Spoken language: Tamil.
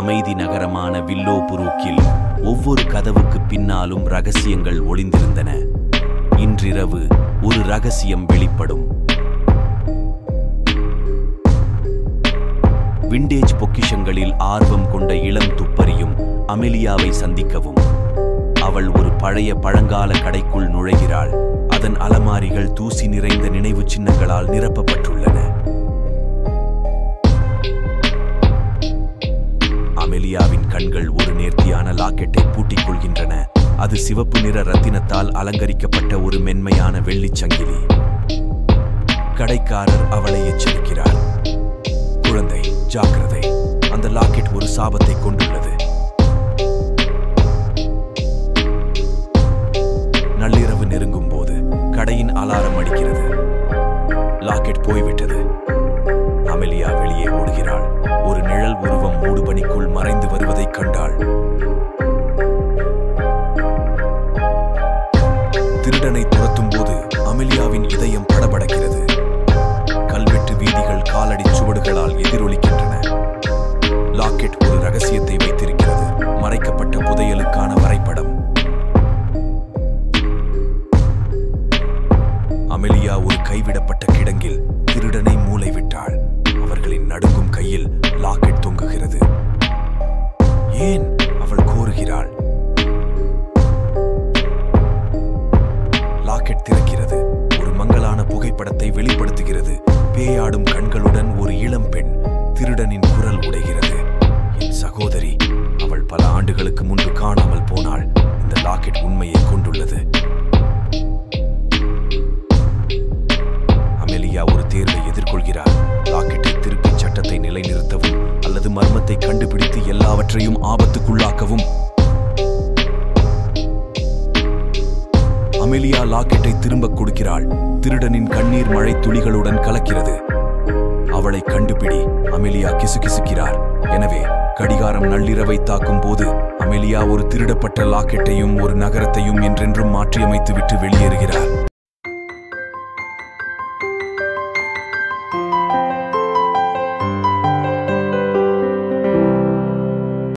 அமைதி நகரமான வில்லோபுரூக்கில் ஒவ்வொரு கதவுக்கு பின்னாலும் ரகசியங்கள் ஒளிந்திருந்தன இன்றிரவு ஒரு ரகசியம் வெளிப்படும் விண்டேஜ் பொக்கிஷங்களில் ஆர்வம் கொண்ட இளம் துப்பறியும் அமெலியாவை சந்திக்கவும் அவள் ஒரு பழைய பழங்கால கடைக்குள் நுழைகிறாள் அதன் அலமாரிகள் தூசி நிறைந்த நினைவு சின்னங்களால் நிரப்பப்பட்டுள்ளன அமெலியாவின் கண்கள் ஒரு நேர்த்தியான லாக்கெட்டை பூட்டிக் கொள்கின்றன அது சிவப்பு நிற ரத்தினத்தால் அலங்கரிக்கப்பட்ட ஒரு மென்மையான வெள்ளிச் சங்கிலி கடைக்காரர் அவளை எச்சரிக்கிறார் குழந்தை ஜாக்கிரதை அந்த லாக்கெட் ஒரு சாபத்தை கொண்டுள்ளது நள்ளிரவு நெருங்கும் போது கடையின் அலாரம் அடிக்கிறது லாக்கெட் போய்விட்டது அமெலியா வெளியே ஓடுகிறாள் ஒரு நிழல் உருவம் மூடுபனிக்குள் மறைந்து வருவதைக் கண்டாள் திருடனை துரத்தும் போது அமெலியாவின் இதயம் படபடக்கிறது கல்வெட்டு வீதிகள் காலடி சுவடுகளால் எதிரொலிக்கின்றன லாக்கெட் ஒரு ரகசியத்தை வைத்திருக்கிறது மறைக்கப்பட்ட புதையலுக்கான வரைபடம் அமெலியா ஒரு கைவிடப்பட்ட கிடங்கில் திருடனை மூளைவிட்டாள் அவர்களின் நடுங்கும் கையில் லாக்கெட் தொங்குகிறது ஏன் அவள் கோருகிறாள் லாக்கெட் திறக்கிறது ஒரு மங்கலான புகைப்படத்தை வெளிப்படுத்துகிறது பேயாடும் கண்களுடன் ஒரு இளம் பெண் திருடனின் குரல் உடைகிறது என் சகோதரி அவள் பல ஆண்டுகளுக்கு முன்பு காணாமல் போனாள் இந்த லாக்கெட் உண்மையை கொண்டுள்ளது அமெலியா ஒரு தேர்வை எதிர்கொள்கிறார் லாக்கெட்டை திருப்பி சட்டத்தை நிலைநிறுத்தவும் அல்லது மர்மத்தை கண்டுபிடித்து எல்லாவற்றையும் ஆபத்துக்குள்ளாக்கவும் அமெலியா லாக்கெட்டை திரும்பக் கொடுக்கிறாள் திருடனின் கண்ணீர் மழை துளிகளுடன் கலக்கிறது அவளை கண்டுபிடி அமெலியா கிசுகிசுக்கிறார் எனவே கடிகாரம் நள்ளிரவை தாக்கும் போது அமெலியா ஒரு திருடப்பட்ட லாக்கெட்டையும் ஒரு நகரத்தையும் என்றென்றும் மாற்றியமைத்துவிட்டு வெளியேறுகிறார்